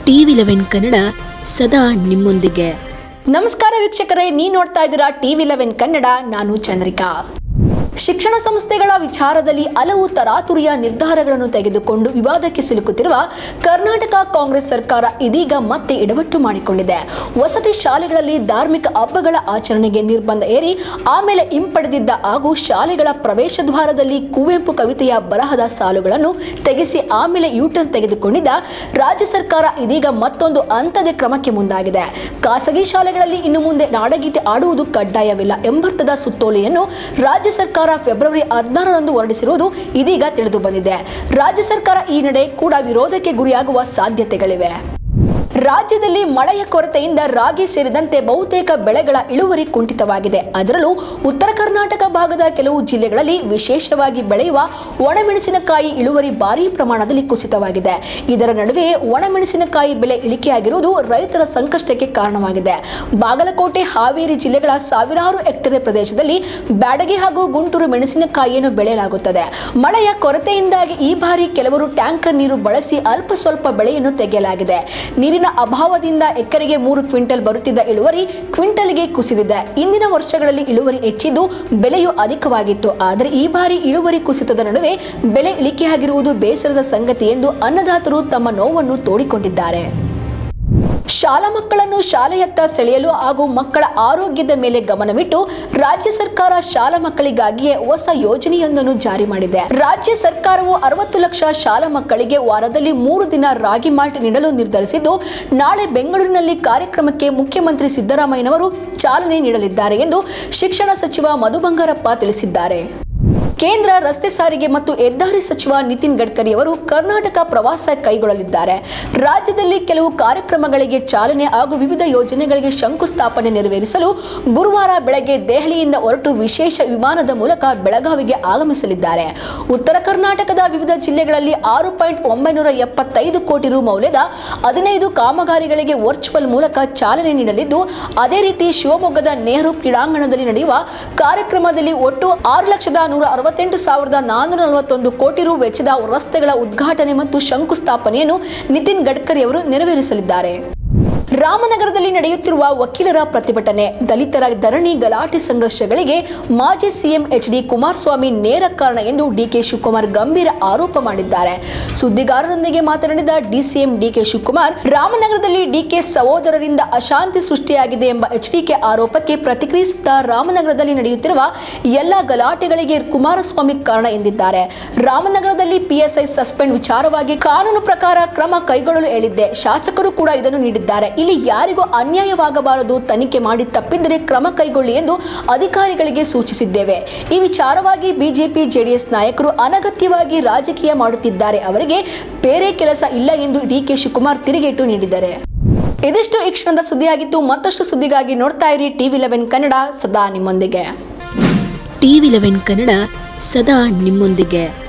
TV eleven Kannada ಸದಾ ನಿಮ್ಮೊಂದಿಗೆ ನಮಸ್ಕಾರ ವೀಕ್ಷಕರೇ ನೀ ನೋಡ್ತಾ ಇದ್ದೀರಾ ಟಿವಿ ಲೆವೆನ್ ಕನ್ನಡ ನಾನು ಚಂದ್ರಿಕಾ ಶಿಕ್ಷಣ ಸಂಸ್ಥೆಗಳ ವಿಚಾರದಲ್ಲಿ ಹಲವು ತರಾತುರಿಯ ನಿರ್ಧಾರಗಳನ್ನು ತೆಗೆದುಕೊಂಡು ವಿವಾದಕ್ಕೆ ಸಿಲುಕುತ್ತಿರುವ ಕರ್ನಾಟಕ ಕಾಂಗ್ರೆಸ್ ಸರ್ಕಾರ ಇದೀಗ ಮತ್ತೆ ಎಡವಟ್ಟು ಮಾಡಿಕೊಂಡಿದೆ ವಸತಿ ಶಾಲೆಗಳಲ್ಲಿ ಧಾರ್ಮಿಕ ಹಬ್ಬಗಳ ಆಚರಣೆಗೆ ನಿರ್ಬಂಧ ಏರಿ ಆಮೇಲೆ ಹಿಂಪಡೆದಿದ್ದ ಹಾಗೂ ಶಾಲೆಗಳ ಪ್ರವೇಶ ದ್ವಾರದಲ್ಲಿ ಕುವೆಂಪು ಕವಿತೆಯ ಬರಹದ ಸಾಲುಗಳನ್ನು ತೆಗೆಸಿ ಆಮೇಲೆ ಯೂಟರ್ನ್ ತೆಗೆದುಕೊಂಡಿದ್ದ ರಾಜ್ಯ ಸರ್ಕಾರ ಇದೀಗ ಮತ್ತೊಂದು ಹಂತದ ಕ್ರಮಕ್ಕೆ ಮುಂದಾಗಿದೆ ಖಾಸಗಿ ಶಾಲೆಗಳಲ್ಲಿ ಇನ್ನು ಮುಂದೆ ನಾಡಗೀತೆ ಆಡುವುದು ಕಡ್ಡಾಯವಿಲ್ಲ ಎಂಬರ್ಥದ ಸುತ್ತೋಲೆಯನ್ನು ರಾಜ್ಯ ಸರ್ಕಾರ ಫೆಬ್ರವರಿ ಹದಿನಾರರಂದು ಹೊರಡಿಸಿರುವುದು ಇದೀಗ ತಿಳಿದು ಬಂದಿದೆ ರಾಜ್ಯ ಸರ್ಕಾರ ಈ ನಡೆ ಕೂಡ ವಿರೋಧಕ್ಕೆ ಗುರಿಯಾಗುವ ಸಾಧ್ಯತೆಗಳಿವೆ ರಾಜ್ಯದಲ್ಲಿ ಮಳೆಯ ಕೊರತೆಯಿಂದ ರಾಗಿ ಸೇರಿದಂತೆ ಬಹುತೇಕ ಬೆಳೆಗಳ ಇಳುವರಿ ಕುಂಠಿತವಾಗಿದೆ ಅದರಲ್ಲೂ ಉತ್ತರ ಕರ್ನಾಟಕ ಭಾಗದ ಕೆಲವು ಜಿಲ್ಲೆಗಳಲ್ಲಿ ವಿಶೇಷವಾಗಿ ಬೆಳೆಯುವ ಒಣಮೆಣಸಿನಕಾಯಿ ಇಳುವರಿ ಭಾರೀ ಪ್ರಮಾಣದಲ್ಲಿ ಕುಸಿತವಾಗಿದೆ ಇದರ ನಡುವೆ ಒಣಮೆಣಸಿನಕಾಯಿ ಬೆಲೆ ಇಳಿಕೆಯಾಗಿರುವುದು ರೈತರ ಸಂಕಷ್ಟಕ್ಕೆ ಕಾರಣವಾಗಿದೆ ಬಾಗಲಕೋಟೆ ಹಾವೇರಿ ಜಿಲ್ಲೆಗಳ ಸಾವಿರಾರು ಹೆಕ್ಟೇರ್ ಪ್ರದೇಶದಲ್ಲಿ ಬ್ಯಾಡಗಿ ಹಾಗೂ ಗುಂಟೂರು ಮೆಣಸಿನಕಾಯಿಯನ್ನು ಬೆಳೆಯಲಾಗುತ್ತದೆ ಮಳೆಯ ಕೊರತೆಯಿಂದಾಗಿ ಈ ಬಾರಿ ಕೆಲವರು ಟ್ಯಾಂಕರ್ ನೀರು ಬಳಸಿ ಅಲ್ಪ ಸ್ವಲ್ಪ ಬೆಳೆಯನ್ನು ತೆಗೆಯಲಾಗಿದೆ ನೀರಿನ ಅಭಾವದಿಂದ ಎಕರೆಗೆ ಮೂರು ಕ್ವಿಂಟಲ್ ಬರುತ್ತಿದ್ದ ಇಳುವರಿ ಕ್ವಿಂಟಲ್ಗೆ ಕುಸಿದಿದೆ ಇಂದಿನ ವರ್ಷಗಳಲ್ಲಿ ಇಳುವರಿ ಹೆಚ್ಚಿದ್ದು ಬೆಲೆಯು ಅಧಿಕವಾಗಿತ್ತು ಆದರೆ ಈ ಬಾರಿ ಇಳುವರಿ ಕುಸಿತದ ನಡುವೆ ಬೆಲೆ ಇಳಿಕೆಯಾಗಿರುವುದು ಬೇಸರದ ಸಂಗತಿ ಎಂದು ಅನ್ನದಾತರು ತಮ್ಮ ನೋವನ್ನು ತೋಡಿಕೊಂಡಿದ್ದಾರೆ ಶಾಲಾ ಮಕ್ಕಳನ್ನು ಶಾಲೆಯತ್ತ ಸೆಳೆಯಲು ಹಾಗೂ ಮಕ್ಕಳ ಆರೋಗ್ಯದ ಮೇಲೆ ಗಮನವಿಟ್ಟು ರಾಜ್ಯ ಸರ್ಕಾರ ಶಾಲಾ ಮಕ್ಕಳಿಗಾಗಿಯೇ ಹೊಸ ಯೋಜನೆಯೊಂದನ್ನು ಜಾರಿ ಮಾಡಿದೆ ರಾಜ್ಯ ಸರ್ಕಾರವು ಅರವತ್ತು ಲಕ್ಷ ಶಾಲಾ ಮಕ್ಕಳಿಗೆ ವಾರದಲ್ಲಿ ಮೂರು ದಿನ ರಾಗಿ ಮಾಲ್ಟ್ ನೀಡಲು ನಿರ್ಧರಿಸಿದ್ದು ನಾಳೆ ಬೆಂಗಳೂರಿನಲ್ಲಿ ಕಾರ್ಯಕ್ರಮಕ್ಕೆ ಮುಖ್ಯಮಂತ್ರಿ ಸಿದ್ದರಾಮಯ್ಯನವರು ಚಾಲನೆ ನೀಡಲಿದ್ದಾರೆ ಎಂದು ಶಿಕ್ಷಣ ಸಚಿವ ಮಧು ಬಂಗಾರಪ್ಪ ತಿಳಿಸಿದ್ದಾರೆ ಕೇಂದ್ರ ರಸ್ತೆ ಸಾರಿಗೆ ಮತ್ತು ಹೆದ್ದಾರಿ ಸಚಿವ ನಿತಿನ್ ಗಡ್ಕರಿ ಅವರು ಕರ್ನಾಟಕ ಪ್ರವಾಸ ಕೈಗೊಳ್ಳಲಿದ್ದಾರೆ ರಾಜ್ಯದಲ್ಲಿ ಕೆಲವು ಕಾರ್ಯಕ್ರಮಗಳಿಗೆ ಚಾಲನೆ ಹಾಗೂ ವಿವಿಧ ಯೋಜನೆಗಳಿಗೆ ಶಂಕುಸ್ಥಾಪನೆ ನೆರವೇರಿಸಲು ಗುರುವಾರ ಬೆಳಗ್ಗೆ ದೆಹಲಿಯಿಂದ ಹೊರಟು ವಿಶೇಷ ವಿಮಾನದ ಮೂಲಕ ಬೆಳಗಾವಿಗೆ ಆಗಮಿಸಲಿದ್ದಾರೆ ಉತ್ತರ ಕರ್ನಾಟಕದ ವಿವಿಧ ಜಿಲ್ಲೆಗಳಲ್ಲಿ ಆರು ಪಾಯಿಂಟ್ ಒಂಬೈನೂರ ಎಪ್ಪತ್ತೈದು ಕೋಟಿ ರು ಮೌಲ್ಯದ ಹದಿನೈದು ಕಾಮಗಾರಿಗಳಿಗೆ ವರ್ಚುವಲ್ ಮೂಲಕ ಚಾಲನೆ ನೀಡಲಿದ್ದು ಅದೇ ರೀತಿ ಶಿವಮೊಗ್ಗದ ನೆಹರು ಕ್ರೀಡಾಂಗಣದಲ್ಲಿ ನಡೆಯುವ ಕಾರ್ಯಕ್ರಮದಲ್ಲಿ ಒಟ್ಟು ಆರು ಲಕ್ಷದ ನೂರ ಅರವತ್ತೆಂಟು ಸಾವಿರದ ನಾನ್ನೂರ ನಲವತ್ತೊಂದು ಕೋಟಿ ರು ವೆಚ್ಚದ ರಸ್ತೆಗಳ ಉದ್ಘಾಟನೆ ಮತ್ತು ಶಂಕುಸ್ಥಾಪನೆಯನ್ನು ನಿತಿನ್ ಗಡ್ಕರಿ ಅವರು ನೆರವೇರಿಸಲಿದ್ದಾರೆ ರಾಮನಗರದಲ್ಲಿ ನಡೆಯುತ್ತಿರುವ ವಕೀಲರ ಪ್ರತಿಭಟನೆ ದಲಿತರ ಧರಣಿ ಗಲಾಟೆ ಸಂಘರ್ಷಗಳಿಗೆ ಮಾಜಿ ಸಿಎಂ ಎಚ್ ಡಿ ಕುಮಾರಸ್ವಾಮಿ ನೇರ ಕಾರಣ ಎಂದು ಡಿಕೆ ಶಿವಕುಮಾರ್ ಗಂಭೀರ ಆರೋಪ ಮಾಡಿದ್ದಾರೆ ಸುದ್ದಿಗಾರರೊಂದಿಗೆ ಮಾತನಾಡಿದ ಡಿಸಿಎಂ ಡಿಕೆ ಶಿವಕುಮಾರ್ ರಾಮನಗರದಲ್ಲಿ ಡಿಕೆ ಸಹೋದರರಿಂದ ಅಶಾಂತಿ ಸೃಷ್ಟಿಯಾಗಿದೆ ಎಂಬ ಎಚ್ಡಿಕೆ ಆರೋಪಕ್ಕೆ ಪ್ರತಿಕ್ರಿಯಿಸುತ್ತಾ ರಾಮನಗರದಲ್ಲಿ ನಡೆಯುತ್ತಿರುವ ಎಲ್ಲ ಗಲಾಟೆಗಳಿಗೆ ಕುಮಾರಸ್ವಾಮಿ ಕಾರಣ ಎಂದಿದ್ದಾರೆ ರಾಮನಗರದಲ್ಲಿ ಪಿಎಸ್ಐ ಸಸ್ಪೆಂಡ್ ವಿಚಾರವಾಗಿ ಕಾನೂನು ಪ್ರಕಾರ ಕ್ರಮ ಕೈಗೊಳ್ಳಲು ಹೇಳಿದ್ದೆ ಶಾಸಕರು ಕೂಡ ಇದನ್ನು ನೀಡಿದ್ದಾರೆ ಇಲ್ಲಿ ಯಾರಿಗೂ ಅನ್ಯಾಯವಾಗಬಾರದು ತನಿಖೆ ಮಾಡಿ ತಪ್ಪಿದ್ದರೆ ಕ್ರಮ ಕೈಗೊಳ್ಳಿ ಎಂದು ಅಧಿಕಾರಿಗಳಿಗೆ ಸೂಚಿಸಿದ್ದೇವೆ ಈ ವಿಚಾರವಾಗಿ ಬಿಜೆಪಿ ಜೆಡಿಎಸ್ ನಾಯಕರು ಅನಗತ್ಯವಾಗಿ ರಾಜಕೀಯ ಮಾಡುತ್ತಿದ್ದಾರೆ ಅವರಿಗೆ ಬೇರೆ ಕೆಲಸ ಇಲ್ಲ ಎಂದು ಡಿಕೆ ಶಿವಕುಮಾರ್ ತಿರುಗೇಟು ನೀಡಿದ್ದಾರೆ ಇದಿಷ್ಟು ಈ ಕ್ಷಣದ ಸುದ್ದಿಯಾಗಿತ್ತು ಮತ್ತಷ್ಟು ಸುದ್ದಿಗಾಗಿ ನೋಡ್ತಾ ಇರಿ ಟಿವಿ ಲೆವೆನ್ ಕನ್ನಡ ಸದಾ ನಿಮ್ಮೊಂದಿಗೆ ಟಿವಿ ಲೆವೆನ್ ಕನ್ನಡ ಸದಾ ನಿಮ್ಮೊಂದಿಗೆ